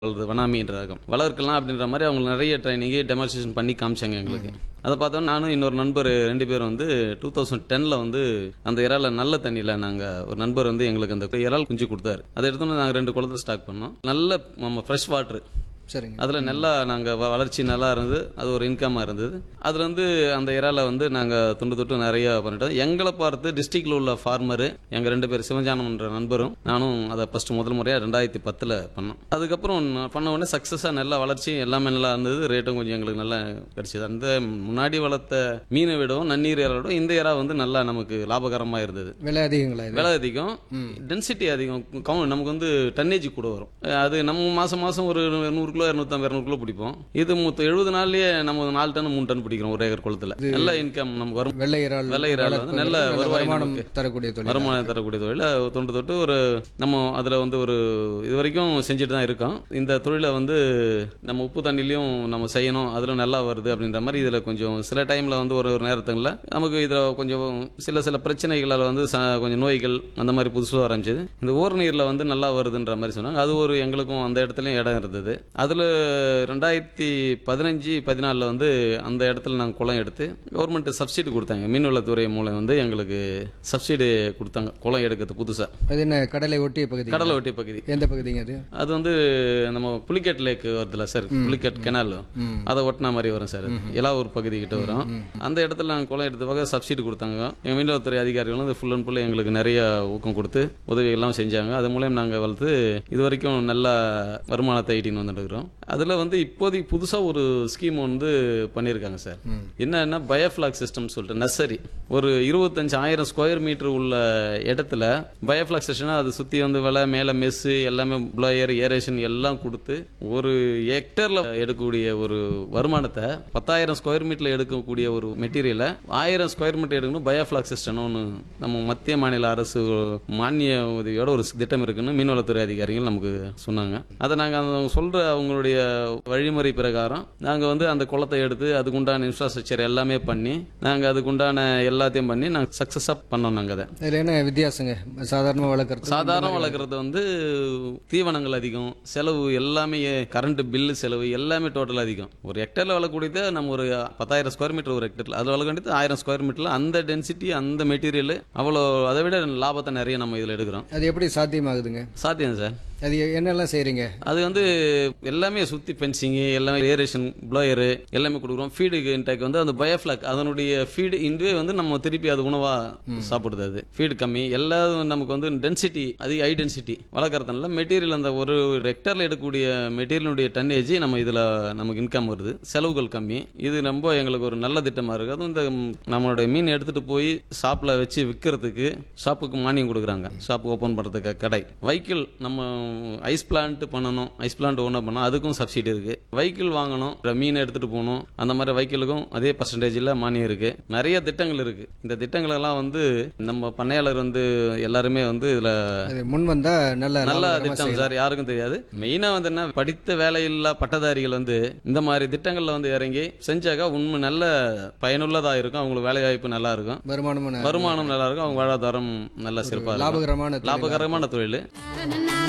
வளருது வனாமின்ற ரகம் வளர்க்கலாம் அப்படின்ற மாதிரி அவங்க நிறைய ட்ரைனிங்கு டெமான்ஸ்ட்ரேஷன் பண்ணி காமிச்சாங்க எங்களுக்கு அதை பார்த்தோம் நானும் இன்னொரு நண்பர் ரெண்டு பேரும் வந்து டூ தௌசண்ட் டென்னில் வந்து அந்த இறால நல்ல தண்ணியில் நாங்கள் ஒரு நண்பர் வந்து எங்களுக்கு அந்த இறால் குஞ்சு கொடுத்தாரு அதை எடுத்து நாங்கள் ரெண்டு குளத்துல ஸ்டாக் பண்ணோம் நல்ல நம்ம ஃப்ரெஷ் வாட்ரு சரிங்க அதில் நல்லா நாங்கள் வளர்ச்சி நல்லா இருந்தது அது ஒரு இன்கமாக இருந்தது அதில் வந்து அந்த இறால வந்து நாங்கள் துண்டு தொட்டு நிறைய பண்ணிட்டோம் எங்களை பார்த்து டிஸ்ட்ரிக்டில் உள்ள ஃபார்மரு எங்கள் ரெண்டு பேர் சிவஞானம்ன்ற நண்பரும் நானும் அதை ஃபஸ்ட்டு முதல் முறையாக ரெண்டாயிரத்தி பத்தில் பண்ணோம் அதுக்கப்புறம் நான் பண்ண உடனே சக்ஸஸாக நல்லா வளர்ச்சி எல்லாமே நல்லா இருந்தது ரேட்டும் கொஞ்சம் எங்களுக்கு நல்லா கிடைச்சிது அந்த முன்னாடி வளர்த்த மீனை விடவும் நன்னீர் இறால விடவும் இந்த இறா வந்து நல்லா நமக்கு லாபகரமாக இருந்தது விலை அதிகங்களா இது விலை அதிகம் டென்சிட்டி அதிகம் கவு- நமக்கு வந்து டன்னேஜ் கூட வரும் அது நம்ம மாசம் மாசம் ஒரு நூறு கிலோ இரநூத்தம்பது இரநூறு கிலோ பிடிப்போம் இது மொத்தம் எழுபது நாள்லயே நம்ம நாலு டன் மூணு டன் பிடிக்கிறோம் ஒரு ஏக்கர் குளத்துல நல்ல இன்கம் நமக்கு வரும் வெள்ளை இறால் வெள்ளை இறால் வந்து நல்ல வருவாய் வருமானம் நமக்கு. தரக்கூடிய தொழில் வருமானம் தரக்கூடிய தொழில தொண்டு தொட்டு ஒரு நம்ம அதுல வந்து ஒரு இது வரைக்கும் செஞ்சுட்டு தான் இருக்கோம் இந்த தொழிலை வந்து நம்ம உப்பு தண்ணிலையும் நம்ம செய்யணும் அதுல நல்லா வருது அப்படின்ற மாதிரி இதுல கொஞ்சம் சில டைம்ல வந்து ஒரு ஒரு நேரத்துல நமக்கு இதுல கொஞ்சம் சில சில பிரச்சனைகளால் வந்து ச- கொஞ்சம் நோய்கள் அந்த மாதிரி புதுசாக ஆரம்பிச்சது இந்த ஓர் நீர்ல வந்து நல்லா வருதுன்ற மாதிரி சொன்னாங்க அது ஒரு எங்களுக்கும் அந்த இடத்துலயும் இடம் இருந்தது அதுல ரெண்டாயிரத்தி பதினஞ்சு பதினாலில் வந்து அந்த இடத்துல நாங்கள் குளம் எடுத்து கவர்மெண்ட் சப்சிடி கொடுத்தாங்க மீன்வளத்துறை மூலம் வந்து எங்களுக்கு சப்சிடி கொடுத்தாங்க குளம் எடுக்கிறது புதுசா அது என்ன கடலை ஒட்டிய பகுதி கடலை ஒட்டி பகுதி எந்த பகுதிங்க அது அது வந்து நம்ம புலிக்கட் லேக் வருதுல சார் புலிக்கட் கெனால் ம். அதை ஒட்டின மாதிரி வரும் சார் எலாவூர் பகுதி கிட்ட வரும் அந்த இடத்துல நாங்கள் குளம் எடுத்ததாக சப்சிடி கொடுத்தாங்க எங்கள் மீனவத்துறை அதிகாரிகள் வந்து ஃபுல் அண்ட் ஃபுல் எங்களுக்கு நிறைய ஊக்கம் கொடுத்து உதவிகள்லாம் செஞ்சாங்க அது மூலம் நாங்கள் வளர்த்து இது வரைக்கும் நல்ல வருமானத்தை ஈட்டின்னு வந்துட்டு இருக்கிறோம் அதில் வந்து இப்போதைக்கு புதுசாக ஒரு ஸ்கீம் வந்து பண்ணியிருக்காங்க சார் ம். என்னன்னா பயோஃபிளாக் சிஸ்டம் சொல்லிட்டு நர்சரி ஒரு இருபத்தஞ்சு ஆயிரம் ஸ்கொயர் மீட்டர் உள்ள இடத்துல பயோஃபிளாக் சிஸ்டம்னா அது சுற்றி வந்து விலை மேலே மெஸ்ஸு எல்லாமே ப்ளோயர் ஏரேஷன் எல்லாம் கொடுத்து ஒரு ஹெக்டரில் எடுக்கக்கூடிய ஒரு வருமானத்தை பத்தாயிரம் ஸ்கொயர் மீட்டரில் எடுக்கக்கூடிய ஒரு மெட்டீரியலை ஆயிரம் ஸ்கொயர் மீட்டர் எடுக்கணும் பயோஃபிளாக் சிஸ்டம்னு ஒன்று நம்ம மத்திய மாநில அரசு மானிய உதவியோட ஒரு திட்டம் இருக்குன்னு மீன்வளத்துறை அதிகாரிகள் நமக்கு சொன்னாங்க அதை நாங்கள் அவங்க சொல்கிற அவங்களுடைய வழிமுறை பிரகாரம் நாங்கள் வந்து அந்த குளத்தை எடுத்து அதுக்குண்டான இன்ஃப்ராஸ்ட்ரக்சர் எல்லாமே பண்ணி நாங்கள் அதுக்குண்டான எல்லாத்தையும் பண்ணி நாங்கள் சக்ஸஸாக பண்ணோம் நாங்கள் அதை இதுல என்ன வித்தியாசங்க சாதாரணமாக வளர்க்குறது சாதாரண வளர்க்குறது வந்து தீவனங்கள் அதிகம் செலவு எல்லாமே கரண்ட் பில்லு செலவு எல்லாமே டோட்டல் அதிகம் ஒரு ஹெக்டரில் வளர்க்கக்கூடியது நம்ம ஒரு பத்தாயிரம் ஸ்கொயர் மீட்டர் ஒரு ஹெக்டரில் அது வளர்க்க வேண்டியது ஆயிரம் ஸ்கொயர் மீட்டரில் அந்த டென்சிட்டி அந்த மெட்டீரியல் அவ்வளோ அதை விட லாபத்தை நிறைய நம்ம இதில் எடுக்கிறோம் அது எப்படி சாத்தியமாகுதுங்க சாத்தியம் சார் அது என்னெல்லாம் செய்றீங்க அது வந்து எல்லாமே சுற்றி பென்சிங்கு எல்லாமே ஏரேஷன் ப்ளோயரு எல்லாமே கொடுக்குறோம் ஃபீடு இன்டேக் வந்து அந்த பயோஃப்ளாக் அதனுடைய ஃபீடு இன்றே வந்து நம்ம திருப்பி அது உணவாக சாப்பிடுது அது ஃபீடு கம்மி எல்லாரும் நமக்கு வந்து டென்சிட்டி அதிக ஹை டென்சிட்டி வளர்க்குறதுனால மெட்டீரியல் அந்த ஒரு ஹெக்டரில் எடுக்கக்கூடிய மெட்டீரியலுடைய டன்னேஜ் நம்ம இதில் நமக்கு இன்கம் வருது செலவுகள் கம்மி இது ரொம்ப எங்களுக்கு ஒரு நல்ல திட்டமாக இருக்குது அதுவும் இந்த ம், நம்மளுடைய மீன் எடுத்துகிட்டு போய் ஷாப்பில் வச்சு விற்கிறதுக்கு ஷாப்புக்கு மானியம் கொடுக்குறாங்க ஷாப் ஓப்பன் பண்ணுறதுக்கு கடை வைக்கிள் நம்ம ஐஸ் பிளான்ட் பண்ணணும் ஐஸ் பிளான்ட் ஓனர் பண்ணோம் அதுக்கும் சப்சிடி இருக்கு வைக்கிள் வாங்கணும் அப்புறம் மீன் எடுத்துட்டு போகணும் அந்த மாதிரி வைக்கிளுக்கும் அதே பர்சன்டேஜில் மானியம் இருக்கு நிறைய திட்டங்கள் இருக்கு இந்த திட்டங்கள் எல்லாம் வந்து நம்ம பண்ணையாளர் வந்து எல்லாருமே வந்து இதுல அது முன் வந்தா நல்ல நல்ல லாபகரமா திட்டம் சார் யாருக்கும் தெரியாது மெயினா வந்து என்ன படித்த வேலையில்லா பட்டதாரிகள் வந்து இந்த மாதிரி திட்டங்கள்ல வந்து இறங்கி செஞ்சாக்கா உண்மை நல்ல பயனுள்ளதா இருக்கும் அவங்களுக்கு வேலை வாய்ப்பு நல்லா இருக்கும் வருமானமும் ந- வருமானம் நல்லா இருக்கும் அவங்க வாழ்வாதாரம் நல்லா சிறப்பாக இருக்கும் லாபகரமான தொழில். லாபகரமான தொழில் na na